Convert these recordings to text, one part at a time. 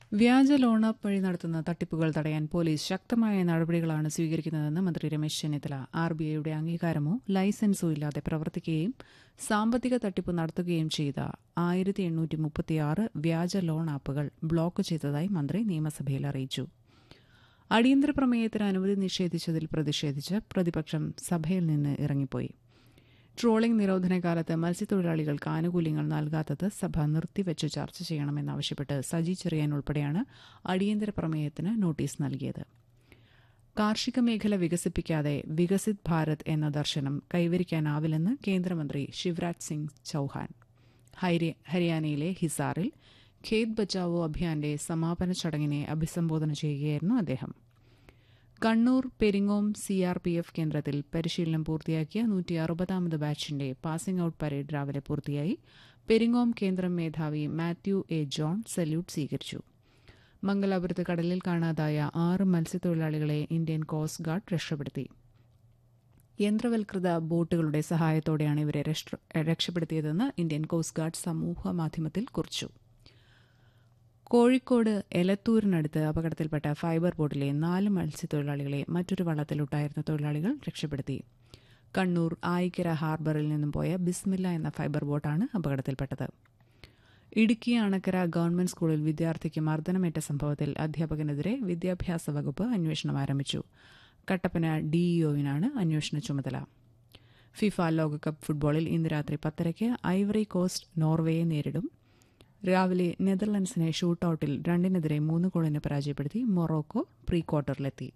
വ്യാജ ലോണപ്പ് വഴി നടത്തുന്ന തട്ടിപ്പുകൾ തടയാൻ പോലീസ് ശക്തമായ നടപടികളാണ് സ്വീകരിക്കുന്നതെന്ന് മന്ത്രി രമേശ് ചെന്നിത്തല ആർ ബി ഐയുടെ അംഗീകാരമോ ലൈസൻസോ ഇല്ലാതെ പ്രവർത്തിക്കുകയും സാമ്പത്തിക തട്ടിപ്പ് നടത്തുകയും ചെയ്ത ആയിരത്തി എണ്ണൂറ്റി മുപ്പത്തിയാറ് വ്യാജ ലോൺ ആപ്പുകൾ ബ്ലോക്ക് ചെയ്തതായി മന്ത്രി നിയമസഭയിൽ അറിയിച്ചു അടിയന്തര പ്രമേയത്തിന് അനുമതി നിഷേധിച്ചതിൽ പ്രതിഷേധിച്ച് പ്രതിപക്ഷം സഭയിൽ നിന്ന് ഇറങ്ങിപ്പോയി ട്രോളിംഗ് നിരോധന കാലത്ത് മത്സ്യത്തൊഴിലാളികൾക്ക് ആനുകൂല്യങ്ങൾ നൽകാത്തത് സഭ നിർത്തിവെച്ച് ചർച്ച ചെയ്യണമെന്നാവശ്യപ്പെട്ട് സജി ചെറിയാൻ ഉൾപ്പെടെയാണ് അടിയന്തര പ്രമേയത്തിന് നോട്ടീസ് നൽകിയത് കാർഷിക മേഖല വികസിപ്പിക്കാതെ വികസിത് ഭാരത് എന്ന ദർശനം കൈവരിക്കാനാവില്ലെന്ന് കേന്ദ്രമന്ത്രി ശിവരാജ് സിംഗ് ചൌഹാൻ ഹരിയാനയിലെ ഹിസാറിൽ ഖേത് ബച്ചാവോ അഭിയാന്റെ സമാപന ചടങ്ങിനെ അഭിസംബോധന ചെയ്യുകയായിരുന്നു അദ്ദേഹം Kannur Peringome C R P F കേന്ദ്രത്തിൽ പരിശീലനം പൂർത്തിയാക്കിയ നൂറ്റി അറുപതാമത് ബാച്ചിന്റെ പാസിംഗ് ഔട്ട് പരേഡ് രാവിലെ പൂർത്തിയായി പെരിങ്ങോം കേന്ദ്രം മേധാവി മാത്യു എ ജോൺ സല്യൂട്ട് സ്വീകരിച്ചു മംഗലാപുരത്ത് കടലിൽ കാണാതായ ആറ് മത്സ്യത്തൊഴിലാളികളെ ഇന്ത്യൻ കോസ്റ്റ് ഗാർഡ് രക്ഷപ്പെടുത്തി യന്ത്രവൽകൃത ബോട്ടുകളുടെ സഹായത്തോടെയാണ് ഇവരെ രക്ഷപ്പെടുത്തിയതെന്ന് ഇന്ത്യൻ കോസ്റ്റ് ഗാർഡ് സമൂഹ മാധ്യമത്തിൽ കുറിച്ചു കോഴിക്കോട് എലത്തൂരിനടുത്ത് അപകടത്തിൽപ്പെട്ട ഫൈബർ ബോട്ടിലെ നാല് മത്സ്യത്തൊഴിലാളികളെ മറ്റൊരു വള്ളത്തിലുണ്ടായിരുന്ന തൊഴിലാളികൾ രക്ഷപ്പെടുത്തി കണ്ണൂർ ആയിക്കര ഹാർബറിൽ നിന്നും പോയ ബിസ്മില്ല എന്ന ഫൈബർ ബോട്ടാണ് അപകടത്തിൽപ്പെട്ടത് ഇടുക്കി അണക്കര ഗവൺമെന്റ് സ്കൂളിൽ വിദ്യാർത്ഥിക്ക് മർദ്ദനമേറ്റ സംഭവത്തിൽ അധ്യാപകനെതിരെ വിദ്യാഭ്യാസ വകുപ്പ് അന്വേഷണം ആരംഭിച്ചു കട്ടപ്പന ഡിഇഒവിനാണ് അന്വേഷണ ചുമതല ഫിഫ ലോകകപ്പ് ഫുട്ബോളിൽ ഇന്ന് രാത്രി പത്തരയ്ക്ക് ഐവറി കോസ്റ്റ് നോർവേയെ നേരിടും രാവിലെ നെതർലൻഡ്സിനെ ഷൂട്ടൌട്ടിൽ രണ്ടിനെതിരെ മൂന്ന് ഗോളിന് പരാജയപ്പെടുത്തി മൊറോക്കോ പ്രീ ക്വാർട്ടറിലെത്തി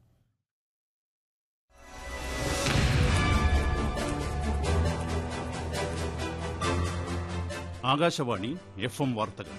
ആകാശവാണി എഫ് എം വാർത്തകൾ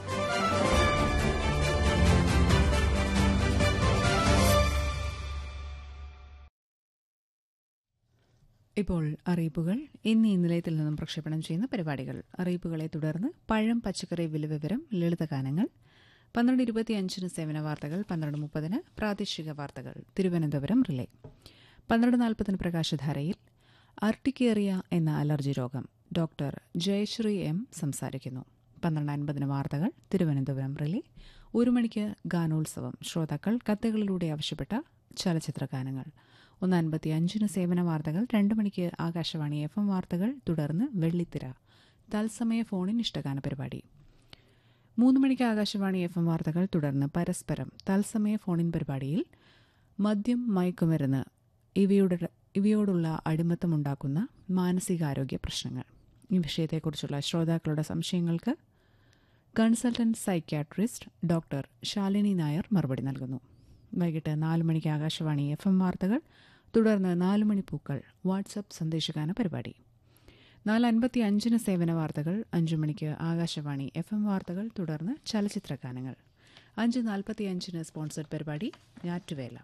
ഇപ്പോൾ അറിയിപ്പുകൾ ഇന്ന് ഈ നിലയത്തിൽ നിന്നും പ്രക്ഷേപണം ചെയ്യുന്ന പരിപാടികൾ അറിയിപ്പുകളെ തുടർന്ന് പഴം പച്ചക്കറി വില വിവരം ലളിതഗാനങ്ങൾ പന്ത്രണ്ട് ഇരുപത്തിയഞ്ചിന് സേവന വാർത്തകൾ പന്ത്രണ്ട് മുപ്പതിന് പ്രാദേശിക വാർത്തകൾ തിരുവനന്തപുരം റിലേ പന്ത്രണ്ട് നാൽപ്പതിന് പ്രകാശധാരയിൽ അർട്ടിക്കേറിയ എന്ന അലർജി രോഗം ഡോക്ടർ ജയശ്രീ എം സംസാരിക്കുന്നു പന്ത്രണ്ട് അൻപതിന് വാർത്തകൾ തിരുവനന്തപുരം റിലേ ഒരു മണിക്ക് ഗാനോത്സവം ശ്രോതാക്കൾ കത്തുകളിലൂടെ ആവശ്യപ്പെട്ട ചലച്ചിത്ര ഗാനങ്ങൾ ഒന്ന് അൻപത്തി അഞ്ചിന് സേവന വാർത്തകൾ രണ്ട് മണിക്ക് ആകാശവാണി എഫ് എം വാർത്തകൾ തുടർന്ന് വെള്ളിത്തിര തത്സമയ ഫോണിൻ ഇഷ്ടഗാന പരിപാടി മൂന്ന് മണിക്ക് ആകാശവാണി എഫ് എം വാർത്തകൾ തുടർന്ന് പരസ്പരം തത്സമയ ഫോണിൻ പരിപാടിയിൽ മദ്യം മയക്കുമരുന്ന് ഇവയുടെ ഇവയോടുള്ള അടിമത്തമുണ്ടാക്കുന്ന മാനസികാരോഗ്യ പ്രശ്നങ്ങൾ ഈ വിഷയത്തെക്കുറിച്ചുള്ള ശ്രോതാക്കളുടെ സംശയങ്ങൾക്ക് consultant psychiatrist doctor Shalini Nair മറുപടി നൽകുന്നു വൈകിട്ട് നാല് മണിക്ക് ആകാശവാണി എഫ് എം വാർത്തകൾ തുടർന്ന് നാല് മണി പൂക്കൾ വാട്സപ്പ് സന്ദേശഗാന പരിപാടി നാല് അൻപത്തി അഞ്ചിന് സേവന വാർത്തകൾ അഞ്ചു മണിക്ക് ആകാശവാണി എഫ് എം വാർത്തകൾ തുടർന്ന് ചലച്ചിത്ര ഗാനങ്ങൾ അഞ്ച് നാൽപ്പത്തി അഞ്ചിന് സ്പോൺസർഡ് പരിപാടി ഞാറ്റുവേല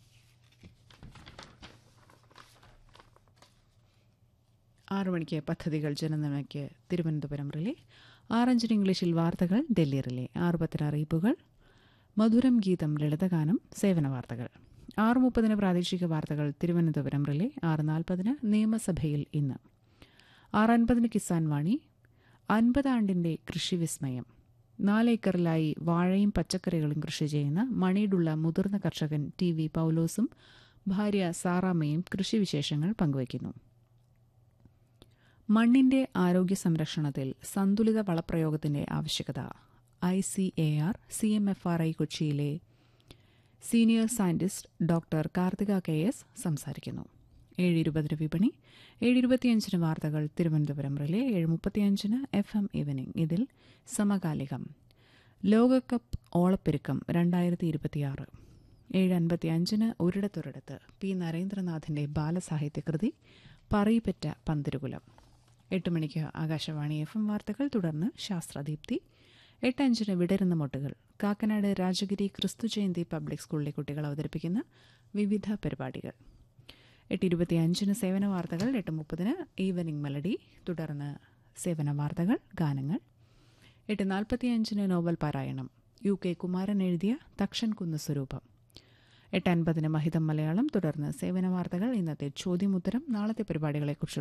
ആറു മണിക്ക് പദ്ധതികൾ ജനനമയ്ക്ക് തിരുവനന്തപുരം റിലേ ആറഞ്ചിന് ഇംഗ്ലീഷിൽ വാർത്തകൾ ഡൽഹി റിലേ ആറ് പത്തിന് അറിയിപ്പുകൾ മധുരം ഗീതം ലളിതഗാനം സേവന വാർത്തകൾ ആറ് മുപ്പതിന് പ്രാദേശിക വാർത്തകൾ തിരുവനന്തപുരം റിലേ ആറ് നാൽപ്പതിന് നിയമസഭയിൽ ഇന്ന് ആറ് അൻപതിന് കിസാൻ വാണി അൻപതാണ്ടിന്റെ കൃഷി വിസ്മയം നാലേക്കറിലായി വാഴയും പച്ചക്കറികളും കൃഷി ചെയ്യുന്ന മണിയിടുള്ള മുതിർന്ന കർഷകൻ ടി വി പൗലോസും ഭാര്യ സാറാമ്മയും കൃഷിവിശേഷങ്ങൾ പങ്കുവയ്ക്കുന്നു മണ്ണിന്റെ ആരോഗ്യ സംരക്ഷണത്തിൽ സന്തുലിത വളപ്രയോഗത്തിന്റെ ആവശ്യകത I C A R C M F R I കൊച്ചിയിലെ senior scientist doctor Karthika K S സംസാരിക്കുന്നു ഏഴ് ഇരുപതിന് വിപണി ഏഴ് ഇരുപത്തിയഞ്ചിന് വാർത്തകൾ തിരുവനന്തപുരം റിലേ ഏഴ് മുപ്പത്തിയഞ്ചിന് എഫ് എം ഈവനിംഗ് ഇതിൽ സമകാലികം ലോകകപ്പ് ഓളപ്പെരുക്കം രണ്ടായിരത്തി ഇരുപത്തിയാറ് ഏഴ് അൻപത്തി അഞ്ചിന് ഒരിടത്തൊരിടത്ത് പി നരേന്ദ്രനാഥിന്റെ ബാലസാഹിത്യകൃതി പറയിപ്പറ്റ പന്തിരുകുലം എട്ട് മണിക്ക് ആകാശവാണി എഫ് എം വാർത്തകൾ തുടർന്ന് ശാസ്ത്രദീപ്തി എട്ട് അഞ്ചിന് വിടരുന്ന മൊട്ടുകൾ കാക്കനാട് രാജഗിരി ക്രിസ്തു ജയന്തി പബ്ലിക് സ്കൂളിലെ കുട്ടികൾ അവതരിപ്പിക്കുന്ന വിവിധ പരിപാടികൾ എട്ട് ഇരുപത്തി അഞ്ചിന് സേവന വാർത്തകൾ എട്ട് മുപ്പതിന് ഈവനിംഗ് മെലഡി തുടർന്ന് സേവന വാർത്തകൾ ഗാനങ്ങൾ എട്ട് നാൽപ്പത്തിയഞ്ചിന് നോവൽ പാരായണം യു കെ കുമാരൻ എഴുതിയ തക്ഷൻ കുന്ന് സ്വരൂപം എട്ട് അൻപതിന് മഹിതം മലയാളം തുടർന്ന് സേവന വാർത്തകൾ ഇന്നത്തെ ചോദ്യമുത്തരം നാളത്തെ പരിപാടികളെക്കുറിച്ചുള്ള